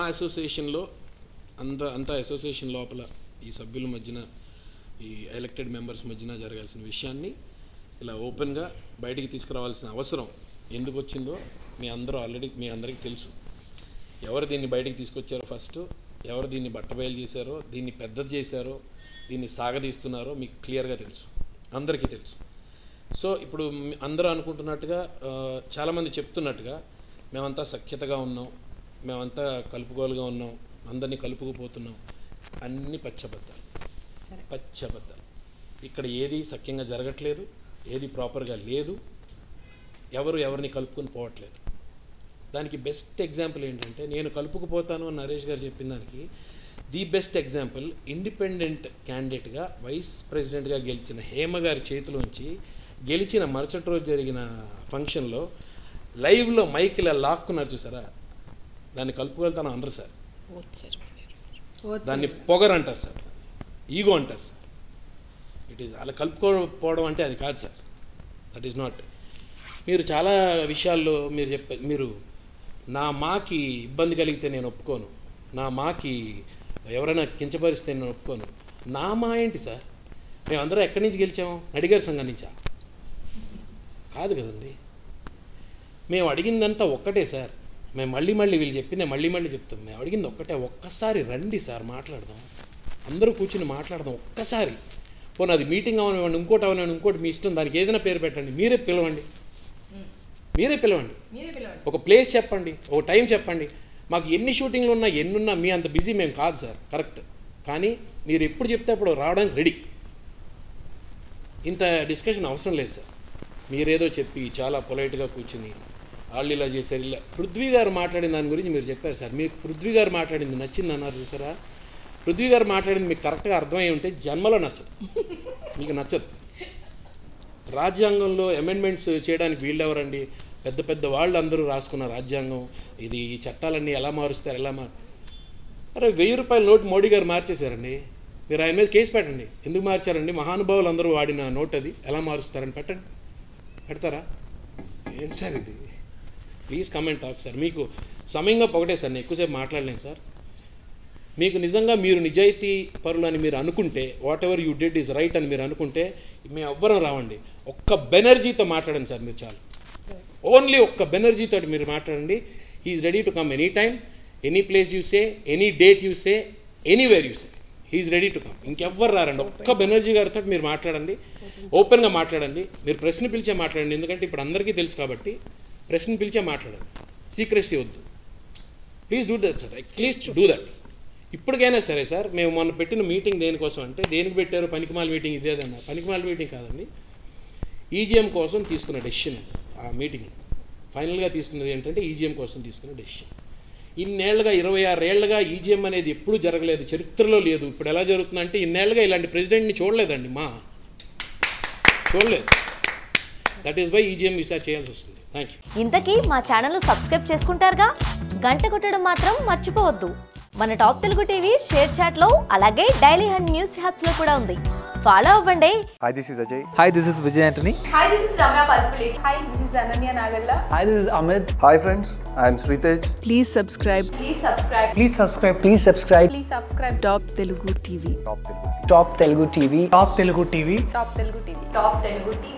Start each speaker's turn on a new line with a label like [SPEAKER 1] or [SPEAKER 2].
[SPEAKER 1] అసోసియేషన్లో అంత అంత అసోసియేషన్ లోపల ఈ సభ్యుల మధ్యన ఈ ఎలక్టెడ్ మెంబర్స్ మధ్యన జరగాల్సిన విషయాన్ని ఇలా ఓపెన్గా బయటికి తీసుకురావాల్సిన అవసరం ఎందుకు వచ్చిందో మీ అందరూ ఆల్రెడీ మీ అందరికీ తెలుసు ఎవరు దీన్ని బయటికి తీసుకొచ్చారో ఫస్ట్ ఎవరు దీన్ని బట్టబయలు చేశారో దీన్ని పెద్దది చేశారో దీన్ని సాగదీస్తున్నారో మీకు క్లియర్గా తెలుసు అందరికీ తెలుసు సో ఇప్పుడు మీ- అందరూ అనుకుంటున్నట్టుగా ఆ, చాలామంది చెప్తున్నట్టుగా మేమంతా సఖ్యతగా ఉన్నాం మేమంతా కలుపుకోలుగా ఉన్నాం అందరినీ కలుపుకుపోతున్నాం అన్ని పచ్చబద్దాలు పచ్చబద్దాలు ఇక్కడ ఏది సఖ్యంగా జరగట్లేదు ఏది ప్రాపర్గా లేదు ఎవరు ఎవరిని కలుపుకొని పోవట్లేదు దానికి బెస్ట్ ఎగ్జాంపుల్ ఏంటంటే నేను కలుపుకుపోతాను అని నరేష్ గారు చెప్పిన దానికి ది బెస్ట్ ఎగ్జాంపుల్ ఇండిపెండెంట్ క్యాండిడేట్గా వైస్ ప్రెసిడెంట్గా గెలిచిన హేమ గారి చేతిలోంచి గెలిచిన మరుసటి రోజు జరిగిన ఫంక్షన్లో లైవ్లో మైక్ ఇలా లాక్కున్నారు చూసారా దాన్ని కలుపుకెళ్తాను అందరు సార్ దాన్ని పొగరు అంటారు సార్ ఈగో అంటారు సార్ ఇట్ ఈస్ అలా కలుపుకోకపోవడం అంటే అది కాదు సార్ దట్ ఈస్ నాట్ మీరు చాలా విషయాల్లో మీరు చెప్ప మీరు నా మాకి ఇబ్బంది కలిగితే నేను ఒప్పుకోను నా మాకి ఎవరైనా కించపరిస్తే నేను ఒప్పుకోను నా మా ఏంటి సార్ మేమందరం ఎక్కడి నుంచి గెలిచాము నడిగారి సంఘం నుంచా కాదు కదండి మేము అడిగిందంతా ఒక్కటే సార్ మేము మళ్ళీ మళ్ళీ వీళ్ళు చెప్పిందే మళ్ళీ మళ్ళీ చెప్తాం మేము అడిగింది ఒక్కటే ఒక్కసారి రండి సార్ మాట్లాడదాం అందరూ కూర్చుని మాట్లాడదాం ఒక్కసారి పోనీ అది మీటింగ్ అవనివ్వండి ఇంకోటి అవనివ్వండి ఇంకోటి మీ ఇష్టం దానికి ఏదైనా పేరు పెట్టండి మీరే పిలవండి మీరే పిలవండి
[SPEAKER 2] మీరే పిలవండి
[SPEAKER 1] ఒక ప్లేస్ చెప్పండి ఒక టైం చెప్పండి మాకు ఎన్ని షూటింగ్లు ఉన్నా ఎన్ని ఉన్నా మీ అంత బిజీ మేము కాదు సార్ కరెక్ట్ కానీ మీరు ఎప్పుడు చెప్తే అప్పుడు రావడానికి రెడీ ఇంత డిస్కషన్ అవసరం లేదు సార్ మీరేదో చెప్పి చాలా పొలైట్గా కూర్చుని వాళ్ళు ఇలా చేశారు ఇలా పృథ్వీ గారు మాట్లాడిన దాని గురించి మీరు చెప్పారు సార్ మీకు పృథ్వీ గారు మాట్లాడింది నచ్చింది అన్నారు చూసారా పృథ్వీ గారు మాట్లాడింది మీకు కరెక్ట్గా అర్థమై ఉంటే జన్మలో నచ్చదు మీకు నచ్చదు రాజ్యాంగంలో అమెండ్మెంట్స్ చేయడానికి వీళ్ళు ఎవరండి పెద్ద పెద్ద వాళ్ళు అందరూ రాసుకున్న రాజ్యాంగం ఇది ఈ చట్టాలన్నీ ఎలా మారుస్తారు ఎలా మారు అరే వెయ్యి రూపాయల నోటు మోడీ గారు మార్చేశారండి మీరు ఆయన మీద కేసు పెట్టండి ఎందుకు మార్చారండి మహానుభావులు అందరూ వాడిన నోట్ అది ఎలా మారుస్తారని పెట్టండి పెడతారా ఏంటి సార్ ఇది ప్లీజ్ కమెంట్ టాక్ సార్ మీకు సమయంగా ఒకటే సార్ నేను ఎక్కువసేపు మాట్లాడలేను సార్ మీకు నిజంగా మీరు నిజాయితీ పరులు అని మీరు అనుకుంటే whatever you did is right అని మీరు అనుకుంటే మేము ఎవ్వరం రావండి ఒక్క బెనర్జీతో మాట్లాడండి సార్ మీరు చాలు ఓన్లీ ఒక్క బెనర్జీతో మీరు మాట్లాడండి he's ready to come any time any place you say any date you say anywhere you say he's ready to come ఇంకెవ్వరు రారండి ఒక్క బెనర్జీ గారితో మీరు మాట్లాడండి ఓపెన్గా మాట్లాడండి మీరు ప్రశ్న పిలిచే మాట్లాడండి ఎందుకంటే ఇప్పుడు అందరికీ తెలుసు కాబట్టి ప్రశ్న పిలిచే మాట్లాడండి సీక్రెసీ వద్దు please do that sir please do that ఇప్పటికైనా సరే సార్ మేము మొన్న పెట్టిన మీటింగ్ దేనికోసం అంటే దేనికి పెట్టారు పనికిమాల మీటింగ్ ఇదేదన్నా పనికిమాల మీటింగ్ కాదండి ఈజీఎం కోసం తీసుకున్న డెసిషన్ అది ఆ మీటింగ్ ఫైనల్గా తీసుకున్నది ఏంటంటే ఈజీఎం కోసం తీసుకున్న డెసిషన్ ఇన్నేళ్లుగా ఇరవై ఆరేళ్లుగా ఈజీఎం అనేది ఎప్పుడూ జరగలేదు చరిత్రలో లేదు ఇప్పుడు ఎలా జరుగుతుందంటే ఇన్నేళ్లుగా ఇలాంటి ప్రెసిడెంట్ని చూడలేదండి మా చూడలేదు దట్ ఈస్ వై ఈజీఎం విసా చేయాల్సి వస్తుంది థ్యాంక్ యూ
[SPEAKER 3] ఇంతకీ మా ఛానల్ను సబ్స్క్రైబ్ చేసుకుంటారుగా గంట కొట్టడం మాత్రం మర్చిపోవద్దు మన టాప్ తెలుగు టీవీ షేర్ చాట్లో అలాగే డైలీ హండ్ న్యూస్ హ్యాప్స్లో కూడా ఉంది ఫాలో అవ్వండి
[SPEAKER 4] Hi, this is Ajay.
[SPEAKER 5] Hi, this is Vijay Antony.
[SPEAKER 2] Hi, this is Ramya Palpulate. Hi, this is Ananya Nagalla.
[SPEAKER 5] Hi, this is Amit.
[SPEAKER 4] Hi, friends. I am Sritej.
[SPEAKER 6] Please subscribe
[SPEAKER 2] Please subscribe.
[SPEAKER 5] Please subscribe. Please subscribe.
[SPEAKER 2] Please subscribe.
[SPEAKER 6] Top Telugu TV.
[SPEAKER 4] Top Telugu.
[SPEAKER 5] Top Telugu TV. Top Telugu TV.
[SPEAKER 2] Top Telugu TV. Top Telugu TV.